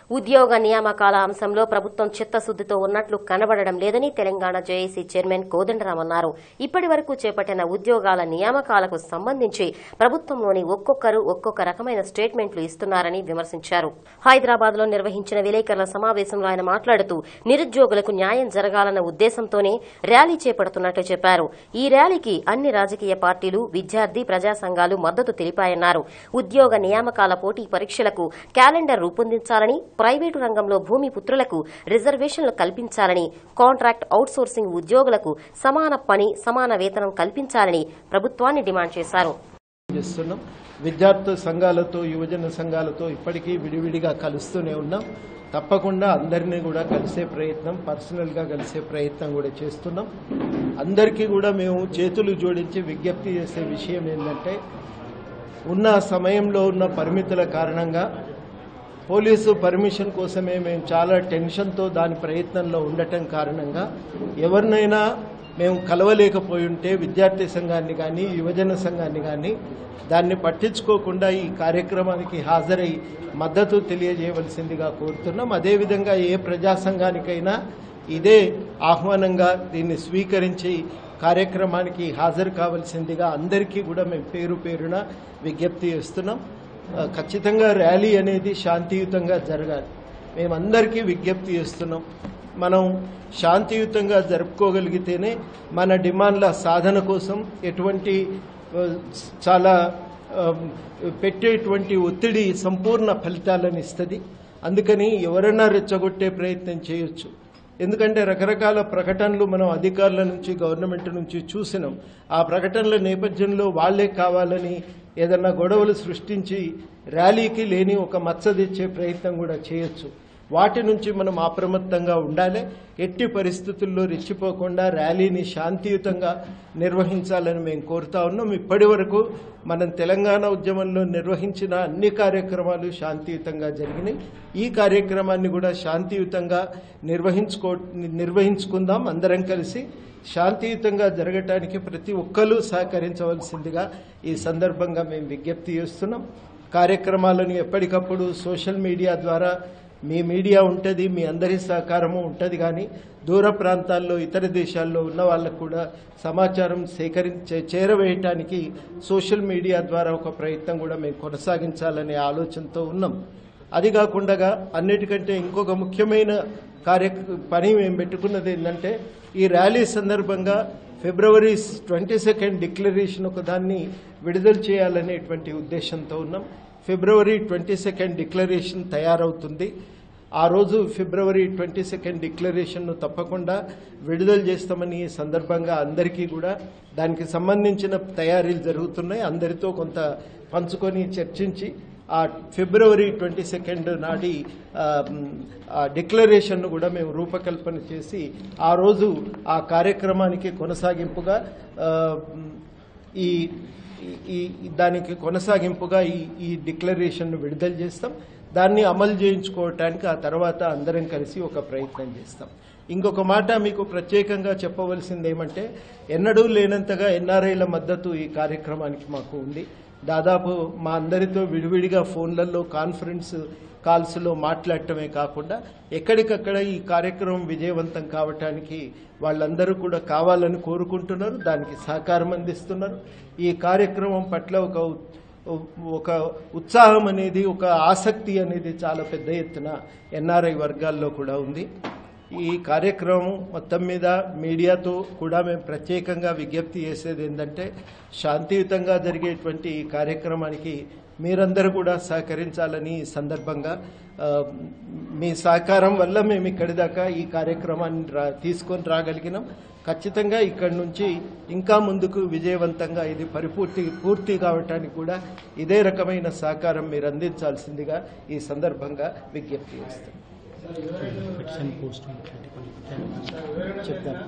ఉద్యోగ నియామకాల అంశంలో ప్రభుత్వం చిత్తశుద్దితో ఉన్నట్లు కనబడడం లేదని తెలంగాణ జేఏసీ చైర్మన్ కోదండరాం అన్నారు ఇప్పటి వరకు చేపట్టిన ఉద్యోగాల నియామకాలకు సంబంధించి ప్రభుత్వంలోని ఒక్కొక్కరు ఒక్కొక్క రకమైన స్టేట్మెంట్లు ఇస్తున్నారని విమర్శించారు హైదరాబాద్ లో నిర్వహించిన విలేకరుల సమావేశంలో ఆయన మాట్లాడుతూ నిరుద్యోగులకు న్యాయం జరగాలన్న ఉద్దేశంతోనే ర్యాలీ చేపడుతున్నట్లు చెప్పారు ఈ ర్యాలీకి అన్ని రాజకీయ పార్టీలు విద్యార్థి ప్రజా సంఘాలు మద్దతు తెలిపాయన్నారు ఉద్యోగ నియామకాల పోటీ పరీక్షలకు క్యాలెండర్ రూపొందించాలని ప్రైవేటు రంగంలో భూమి పుత్రులకు రిజర్వేషన్లు కల్పించాలని కాంట్రాక్ట్ అవుట్సోర్సింగ్ ఉద్యోగులకు సమాన పని సమాన వేతనం కల్పించాలని ప్రభుత్వాన్ని డిమాండ్ చేశారు చేస్తున్నాం విద్యార్థి సంఘాలతో యువజన సంఘాలతో ఇప్పటికీ విడివిడిగా కలుస్తూనే ఉన్నాం తప్పకుండా అందరినీ కూడా కలిసే ప్రయత్నం పర్సనల్గా కలిసే ప్రయత్నం కూడా చేస్తున్నాం అందరికీ కూడా మేము చేతులు జోడించి విజ్ఞప్తి చేసే విషయం ఏంటంటే ఉన్న సమయంలో ఉన్న పరిమితుల కారణంగా పోలీసు పర్మిషన్ కోసమే మేము చాలా టెన్షన్తో దాని ప్రయత్నంలో ఉండటం కారణంగా ఎవరినైనా మేము కలవలేకపోయి ఉంటే విద్యార్థి సంఘాన్ని కానీ యువజన సంఘాన్ని కానీ దాన్ని పట్టించుకోకుండా ఈ కార్యక్రమానికి హాజరై మద్దతు తెలియజేయవలసిందిగా కోరుతున్నాం అదేవిధంగా ఏ ప్రజా సంఘానికైనా ఇదే ఆహ్వానంగా దీన్ని స్వీకరించి కార్యక్రమానికి హాజరు కావాల్సిందిగా అందరికీ కూడా మేము పేరు పేరున విజ్ఞప్తి చేస్తున్నాం ఆ, ఖచ్చితంగా ర్యాలీ అనేది శాంతియుతంగా జరగాలి మేమందరికీ విజ్ఞప్తి చేస్తున్నాం మనం శాంతియుతంగా జరుపుకోగలిగితేనే మన డిమాండ్ల సాధన కోసం ఎటువంటి ఆ, చాలా ఆ, పెట్టేటువంటి ఒత్తిడి సంపూర్ణ ఫలితాలను ఇస్తుంది అందుకని ఎవరైనా రెచ్చగొట్టే ప్రయత్నం చేయొచ్చు ఎందుకంటే రకరకాల ప్రకటనలు మనం అధికారుల నుంచి గవర్నమెంట్ నుంచి చూసినాం ఆ ప్రకటనల నేపథ్యంలో వాళ్లే కావాలని ఏదన్నా గొడవలు సృష్టించి ర్యాలీకి లేని ఒక మచ్చ తెచ్చే ప్రయత్నం కూడా చేయొచ్చు వాటి నుంచి మనం అప్రమత్తంగా ఉండాలి ఎట్టి పరిస్థితుల్లో రెచ్చిపోకుండా ర్యాలీని శాంతియుతంగా నిర్వహించాలని మేము కోరుతా ఉన్నాం ఇప్పటి వరకు మనం తెలంగాణ ఉద్యమంలో నిర్వహించిన అన్ని కార్యక్రమాలు శాంతియుతంగా జరిగినాయి ఈ కార్యక్రమాన్ని కూడా శాంతియుతంగా నిర్వహించుకో నిర్వహించుకుందాం అందరం కలిసి శాంతియుతంగా జరగటానికి ప్రతి ఒక్కరూ సహకరించవలసిందిగా ఈ సందర్భంగా మేము విజ్ఞప్తి చేస్తున్నాం కార్యక్రమాలను ఎప్పటికప్పుడు సోషల్ మీడియా ద్వారా మీ మీడియా ఉంటుంది మీ అందరి సహకారము ఉంటుంది కానీ దూర ప్రాంతాల్లో ఇతర దేశాల్లో ఉన్న వాళ్ళకు కూడా సమాచారం సేకరించే చేరవేయటానికి సోషల్ మీడియా ద్వారా ఒక ప్రయత్నం కూడా మేము కొనసాగించాలనే ఆలోచనతో ఉన్నాం అది కాకుండా అన్నిటికంటే ఇంకొక ముఖ్యమైన కార్య పని మేము పెట్టుకున్నది ఏంటంటే ఈ ర్యాలీ సందర్భంగా ఫిబ్రవరి ట్వంటీ సెకండ్ డిక్లరేషన్ ఒక దాన్ని విడుదల చేయాలనేటువంటి ఉద్దేశంతో ఉన్నాం ఫిబ్రవరి ట్వంటీ సెకండ్ డిక్లరేషన్ తయారవుతుంది ఆ రోజు ఫిబ్రవరి ట్వంటీ సెకండ్ డిక్లరేషన్ను తప్పకుండా విడుదల చేస్తామని ఈ సందర్భంగా అందరికీ కూడా దానికి సంబంధించిన తయారీలు జరుగుతున్నాయి అందరితో కొంత పంచుకొని చర్చించి ఆ ఫిబ్రవరి ట్వంటీ సెకండ్ నాటి ఆ, మ్, ఆ డిక్లరేషన్ను కూడా మేము రూపకల్పన చేసి ఆ రోజు ఆ కార్యక్రమానికి కొనసాగింపుగా ఆ, మ్, ఈ ఈ ఈ- దానికి కొనసాగింపుగా ఈ ఈ డిక్లరేషన్ను విడుదల చేస్తాం దాన్ని అమలు చేయించుకోవటానికి ఆ తర్వాత అందరం కలిసి ఒక ప్రయత్నం చేస్తాం ఇంకొక మాట మీకు ప్రత్యేకంగా చెప్పవలసింది ఏమంటే ఎన్నడూ లేనంతగా ఎన్ఆర్ఐల మద్దతు ఈ కార్యక్రమానికి మాకు ఉంది దాదాపు మా అందరితో విడివిడిగా ఫోన్లలో కాన్ఫరెన్స్ కాల్స్లో మాట్లాడటమే కాకుండా ఎక్కడికక్కడ ఈ కార్యక్రమం విజయవంతం కావటానికి వాళ్ళందరూ కూడా కావాలని కోరుకుంటున్నారు దానికి సహకారం అందిస్తున్నారు ఈ కార్యక్రమం పట్ల ఒక ఉ- ఒక ఉత్సాహం అనేది ఒక ఆసక్తి అనేది చాలా పెద్ద ఎత్తున ఎన్ఆర్ఐ వర్గాల్లో కూడా ఉంది ఈ కార్యక్రమం మొత్తం మీద మీడియాతో కూడా మేము ప్రత్యేకంగా విజ్ఞప్తి చేసేది ఏంటంటే శాంతియుతంగా జరిగేటువంటి ఈ కార్యక్రమానికి మీరందరూ కూడా సహకరించాలని ఈ సందర్భంగా ఆ, మీ సహకారం వల్ల మేము ఇక్కడి దాకా ఈ కార్యక్రమాన్ని రా తీసుకొని రాగలిగినాం ఖచ్చితంగా ఇక్కడి నుంచి ఇంకా ముందుకు విజయవంతంగా ఇది పరిపూర్తి పూర్తి కావటానికి కూడా ఇదే రకమైన సహకారం మీరు అందించాల్సిందిగా ఈ సందర్భంగా విజ్ఞప్తి చేస్తాం పిటిషన్ పోస్ట్ చెప్తాను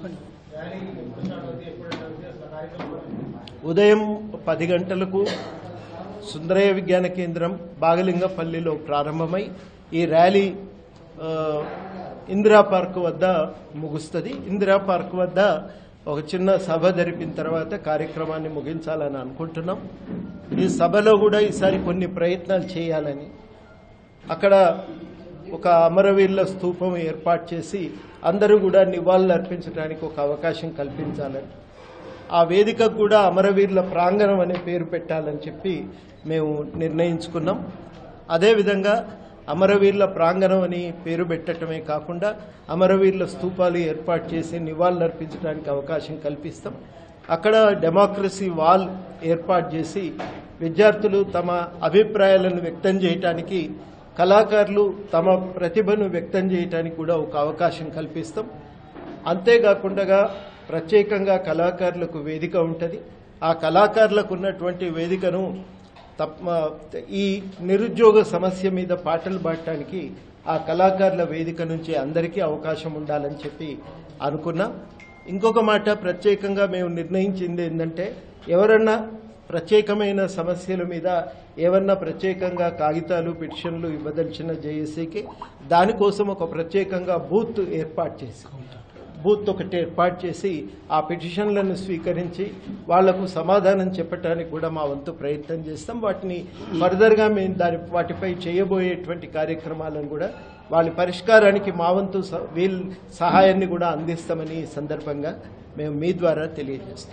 ఉదయం పది గంటలకు సుందరయ్య విజ్ఞాన కేంద్రం బాగలింగపల్లిలో ప్రారంభమై ఈ ర్యాలీ ఆ, ఇందిరా పార్క్ వద్ద ముగుస్తుంది ఇందిరా పార్క్ వద్ద ఒక చిన్న సభ జరిపిన తర్వాత కార్యక్రమాన్ని ముగించాలని అనుకుంటున్నాం ఈ సభలో కూడా ఈసారి కొన్ని ప్రయత్నాలు చేయాలని అక్కడ ఒక అమరవీరుల స్తూపం ఏర్పాటు చేసి అందరూ కూడా నివాళులు అర్పించడానికి ఒక అవకాశం కల్పించాలని ఆ వేదికకు కూడా అమరవీరుల ప్రాంగణం అనే పేరు పెట్టాలని చెప్పి మేము నిర్ణయించుకున్నాం అదేవిధంగా అమరవీరుల ప్రాంగణం అని పేరు పెట్టడమే కాకుండా అమరవీరుల స్తూపాలు ఏర్పాటు చేసి నివాళులు అర్పించడానికి అవకాశం కల్పిస్తాం అక్కడ డెమోక్రసీ వాల్ ఏర్పాటు చేసి విద్యార్థులు తమ అభిప్రాయాలను వ్యక్తం చేయటానికి కళాకారులు తమ ప్రతిభను వ్యక్తం చేయటానికి కూడా ఒక అవకాశం కల్పిస్తాం అంతేకాకుండా ప్రత్యేకంగా కళాకారులకు వేదిక ఉంటుంది ఆ కళాకారులకు ఉన్నటువంటి వేదికను తప్ప ఈ నిరుద్యోగ సమస్య మీద పాటలు పాడటానికి ఆ కళాకారుల వేదిక నుంచి అందరికీ అవకాశం ఉండాలని చెప్పి అనుకున్నాం ఇంకొక మాట ప్రత్యేకంగా మేము నిర్ణయించింది ఏంటంటే ఎవరన్నా ప్రత్యేకమైన సమస్యల మీద ఏమన్నా ప్రత్యేకంగా కాగితాలు పిటిషన్లు ఇవ్వదలిచిన జేఏసీకి దానికోసం ఒక ప్రత్యేకంగా బూత్ ఏర్పాటు చేసి బూత్ ఒకటి ఏర్పాటు చేసి ఆ పిటిషన్లను స్వీకరించి వాళ్లకు సమాధానం చెప్పడానికి కూడా మా వంతు ప్రయత్నం చేస్తాం వాటిని ఫర్దర్గా మేము దాని వాటిపై చేయబోయేటువంటి కార్యక్రమాలను కూడా వాళ్ళ పరిష్కారానికి మా వంతు స- వీల్ సహాయాన్ని కూడా అందిస్తామని ఈ సందర్భంగా మేము మీ ద్వారా తెలియజేస్తాం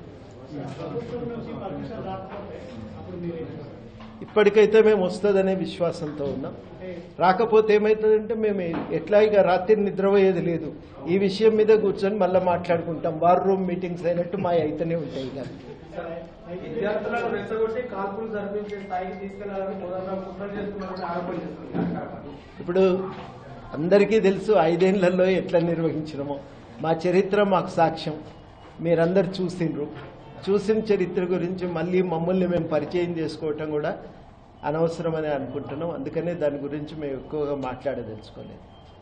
ఇప్పటికైతే మేము వస్తుందనే విశ్వాసంతో ఉన్నాం రాకపోతే ఏమవుతుందంటే మేము ఎట్లా ఇక రాత్రి నిద్రపోయేది లేదు ఈ విషయం మీద కూర్చొని మళ్ళీ మాట్లాడుకుంటాం వార్ రూమ్ మీటింగ్స్ అయినట్టు మా అయితేనే ఉంటాయి ఇక విద్యార్థులను రెచ్చగొట్టి కాల్పులు జరిపించే స్థాయికి తీసుకెళ్లాలని కోదండరాం కుట్ర చేస్తున్నారని ఆరోపణ చేస్తున్నారు ఇప్పుడు అందరికీ తెలుసు ఐదేళ్లలో ఎట్లా నిర్వహించినమో మా చరిత్ర మాకు సాక్ష్యం మీరందరు చూసిండ్రు చూసిన చరిత్ర గురించి మళ్ళీ మమ్మల్ని మేము పరిచయం చేసుకోవటం కూడా అనవసరమని అనుకుంటున్నాం అందుకనే దాని గురించి మేము ఎక్కువగా మాట్లాడదలుచుకోలేదు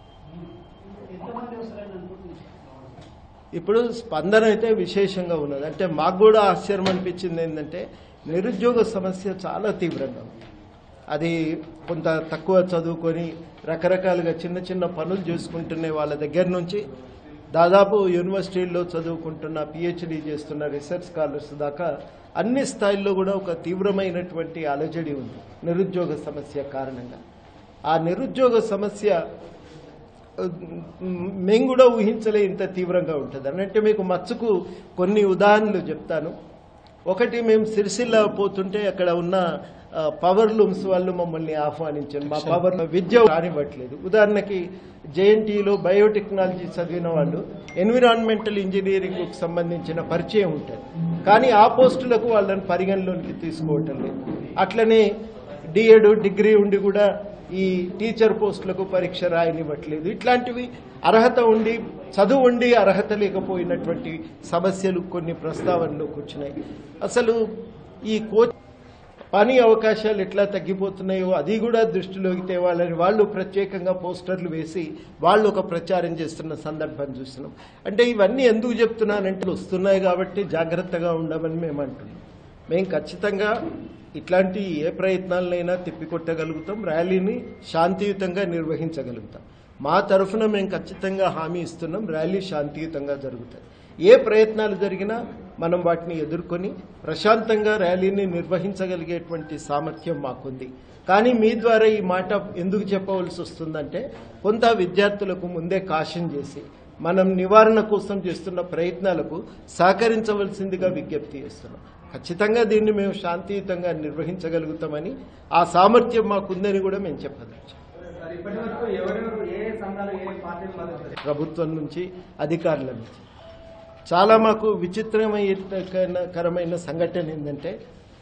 ఇప్పుడు స్పందన అయితే విశేషంగా ఉన్నది అంటే మాకు కూడా ఆశ్చర్యం అనిపించింది ఏంటంటే నిరుద్యోగ సమస్య చాలా తీవ్రంగా ఉంది అది కొంత తక్కువ చదువుకొని రకరకాలుగా చిన్న చిన్న పనులు చేసుకుంటున్న వాళ్ళ దగ్గర నుంచి దాదాపు యూనివర్సిటీల్లో చదువుకుంటున్న పిహెచ్డి చేస్తున్న రీసెర్చ్ స్కాలర్స్ దాకా అన్ని స్థాయిల్లో కూడా ఒక తీవ్రమైనటువంటి అలజడి ఉంది నిరుద్యోగ సమస్య కారణంగా ఆ నిరుద్యోగ సమస్య మేము కూడా ఊహించలే ఇంత తీవ్రంగా ఉంటుంది అనంటే మీకు మచ్చుకు కొన్ని ఉదాహరణలు చెప్తాను ఒకటి మేము సిరిసిల్ల పోతుంటే అక్కడ ఉన్న ఆ, పవర్ లూమ్స్ వాళ్ళు మమ్మల్ని ఆహ్వానించారు మా పవర్ విద్య రానివ్వట్లేదు ఉదాహరణకి జేఎన్టీలో బయోటెక్నాలజీ చదివిన వాళ్ళు ఎన్విరాన్మెంటల్ ఇంజనీరింగ్ సంబంధించిన పరిచయం ఉంటుంది కానీ ఆ పోస్టులకు వాళ్ళని పరిగణలోనికి తీసుకోవటం లేదు అట్లనే డిఎడ్ డిగ్రీ ఉండి కూడా ఈ టీచర్ పోస్టులకు పరీక్ష రాయనివ్వట్లేదు ఇట్లాంటివి అర్హత ఉండి చదువు ఉండి అర్హత లేకపోయినటువంటి సమస్యలు కొన్ని ప్రస్తావనలోకి వచ్చినాయి అసలు ఈ కోచ్ పని అవకాశాలు ఎట్లా తగ్గిపోతున్నాయో అది కూడా దృష్టిలోకి తేవాలని వాళ్ళు ప్రత్యేకంగా పోస్టర్లు వేసి వాళ్ళు ఒక ప్రచారం చేస్తున్న సందర్భం చూస్తున్నాం అంటే ఇవన్నీ ఎందుకు చెప్తున్నానంటే వస్తున్నాయి కాబట్టి జాగ్రత్తగా ఉండమని మేము అంటున్నాం మేము ఖచ్చితంగా ఇట్లాంటి ఏ ప్రయత్నాలనైనా తిప్పికొట్టగలుగుతాం ర్యాలీని శాంతియుతంగా నిర్వహించగలుగుతాం మా తరఫున మేము ఖచ్చితంగా హామీ ఇస్తున్నాం ర్యాలీ శాంతియుతంగా జరుగుతుంది ఏ ప్రయత్నాలు జరిగినా మనం వాటిని ఎదుర్కొని ప్రశాంతంగా ర్యాలీని నిర్వహించగలిగేటువంటి సామర్థ్యం మాకుంది కానీ మీ ద్వారా ఈ మాట ఎందుకు చెప్పవలసి వస్తుందంటే కొంత విద్యార్థులకు ముందే కాషన్ చేసి మనం నివారణ కోసం చేస్తున్న ప్రయత్నాలకు సహకరించవలసిందిగా విజ్ఞప్తి చేస్తున్నాం ఖచ్చితంగా దీన్ని మేము శాంతియుతంగా నిర్వహించగలుగుతామని ఆ సామర్థ్యం మాకుందని కూడా మేము చెప్పదలుచు సార్ ఇప్పటి వరకు ఎవరెవరు ఏ సంఘాలు ఏ పార్టీలు మద్దతు ప్రభుత్వం నుంచి అధికారుల నుంచి చాలా మాకు విచిత్రమైన సంఘటన ఏంటంటే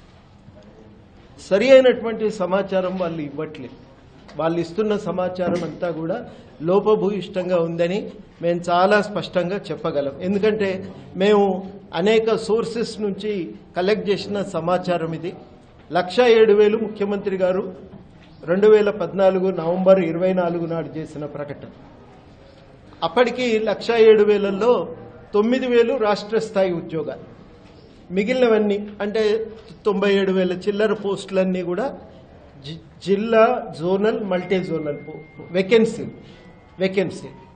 సరి అయినటువంటి సమాచారం వాళ్ళు ఇవ్వట్లేదు వాళ్ళు ఇస్తున్న సమాచారం అంతా కూడా లోపభూయిష్టంగా ఉందని మేము చాలా స్పష్టంగా చెప్పగలం ఎందుకంటే మేము అనేక సోర్సెస్ నుంచి కలెక్ట్ చేసిన సమాచారం ఇది లక్ష ఏడు వేలు ముఖ్యమంత్రి గారు రెండు వేల పద్నాలుగు నవంబర్ ఇరవై నాలుగు నాడు చేసిన ప్రకటన అప్పటికి లక్ష ఏడు వేలలో తొమ్మిది వేలు రాష్ట్ర స్థాయి ఉద్యోగాలు మిగిలినవన్నీ అంటే తొంభై ఏడు వేల చిల్లర పోస్టులన్నీ కూడా జి- జిల్లా zonal multi zonal vacancy vacancy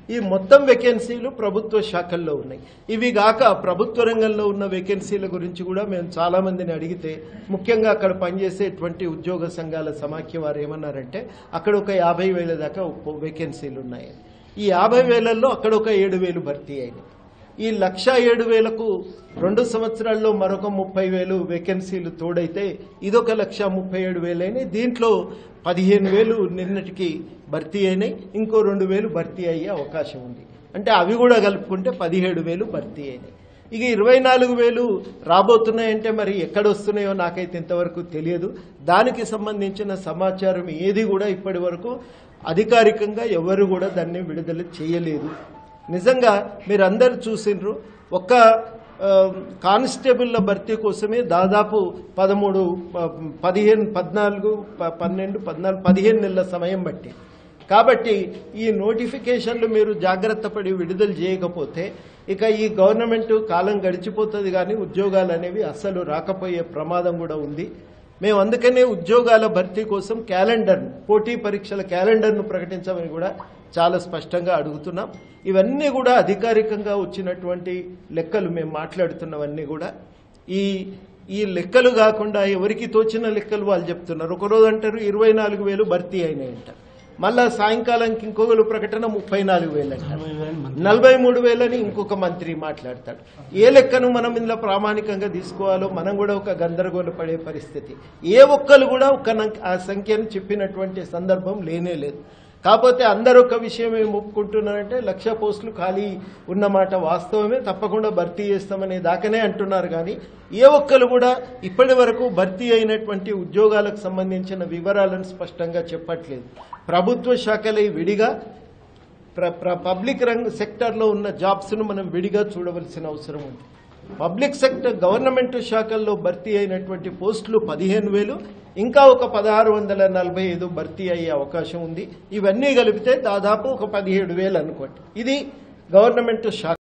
ఈ మొత్తం వేకెన్సీలు ప్రభుత్వ శాఖల్లో ఉన్నాయి ఇవి గాక ప్రభుత్వ రంగంలో ఉన్న వేకెన్సీల గురించి కూడా మేము చాలా మందిని అడిగితే ముఖ్యంగా అక్కడ పనిచేసేటువంటి ఉద్యోగ సంఘాల సమాఖ్య వారు ఏమన్నారంటే అక్కడ ఒక యాభై వేల దాకా వేకెన్సీలు ఉన్నాయి ఈ యాభై వేలల్లో అక్కడ ఒక ఏడు వేలు భర్తీ అయినాయి ఈ లక్ష ఏడు వేలకు రెండు సంవత్సరాల్లో మరొక ముప్పై వేలు వేకెన్సీలు తోడైతే ఇదొక లక్ష ముప్పై ఏడు వేలైనాయి దీంట్లో పదిహేను వేలు నిన్నటికి భర్తీ అయినాయి ఇంకో రెండు వేలు భర్తీ అయ్యే అవకాశం ఉంది అంటే అవి కూడా కలుపుకుంటే పదిహేడు వేలు భర్తీ అయినాయి ఇక ఇరవై నాలుగు వేలు రాబోతున్నాయంటే మరి ఎక్కడ వస్తున్నాయో నాకైతే ఇంతవరకు తెలియదు దానికి సంబంధించిన సమాచారం ఏది కూడా ఇప్పటి వరకు అధికారికంగా ఎవరు కూడా దాన్ని విడుదల చేయలేదు నిజంగా మీరందరూ చూసిండ్రు ఒక్క ఆ, కానిస్టేబుల్ల భర్తీ కోసమే దాదాపు పదమూడు ప- పదిహేను పద్నాలుగు ప- పన్నెండు పద్నాలుగు పదిహేను నెలల సమయం బట్టి కాబట్టి ఈ నోటిఫికేషన్లు మీరు జాగ్రత్త పడి విడుదల చేయకపోతే ఇక ఈ గవర్నమెంట్ కాలం గడిచిపోతుంది కానీ ఉద్యోగాలు అనేవి అస్సలు రాకపోయే ప్రమాదం కూడా ఉంది మేము అందుకనే ఉద్యోగాల భర్తీ కోసం క్యాలెండర్ పోటీ పరీక్షల క్యాలెండర్ను ప్రకటించమని కూడా చాలా స్పష్టంగా అడుగుతున్నాం ఇవన్నీ కూడా అధికారికంగా వచ్చినటువంటి లెక్కలు మేము మాట్లాడుతున్నవన్నీ కూడా ఈ ఈ లెక్కలు కాకుండా ఎవరికి తోచిన లెక్కలు వాళ్ళు చెప్తున్నారు ఒకరోజు అంటారు ఇరవై నాలుగు వేలు భర్తీ అయినాయంట మళ్ళా సాయంకాలానికి ఇంకొకరు ప్రకటన ముప్పై నాలుగు వేలు అంటారు నలభై మూడు వేలని ఇంకొక మంత్రి మాట్లాడతాడు ఏ లెక్కను మనం ఇందులో ప్రామాణికంగా తీసుకోవాలో మనం కూడా ఒక గందరగోళ పడే పరిస్థితి ఏ ఒక్కరు కూడా ఒక నం- ఆ సంఖ్యను చెప్పినటువంటి సందర్భం లేనే లేదు కాకపోతే అందరూ ఒక విషయం ఏం ఒప్పుకుంటున్నారంటే లక్ష పోస్టులు ఖాళీ ఉన్నమాట వాస్తవమే తప్పకుండా భర్తీ చేస్తామనే దాకానే అంటున్నారు కానీ ఏ ఒక్కరు కూడా ఇప్పటి వరకు భర్తీ అయినటువంటి ఉద్యోగాలకు సంబంధించిన వివరాలను స్పష్టంగా చెప్పట్లేదు ప్రభుత్వ శాఖలై విడిగా ప్ర ప్ర- పబ్లిక్ రంగ సెక్టార్లో ఉన్న జాబ్స్ను మనం విడిగా చూడవలసిన అవసరం ఉంది పబ్లిక్ సెక్టర్ గవర్నమెంట్ శాఖల్లో భర్తీ అయినటువంటి పోస్టులు పదిహేను వేలు ఇంకా ఒక పదహారు వందల నలభై ఐదు భర్తీ అయ్యే అవకాశం ఉంది ఇవన్నీ కలిపితే దాదాపు ఒక పదిహేడు వేలు అనుకోండి ఇది గవర్నమెంట్ శాఖ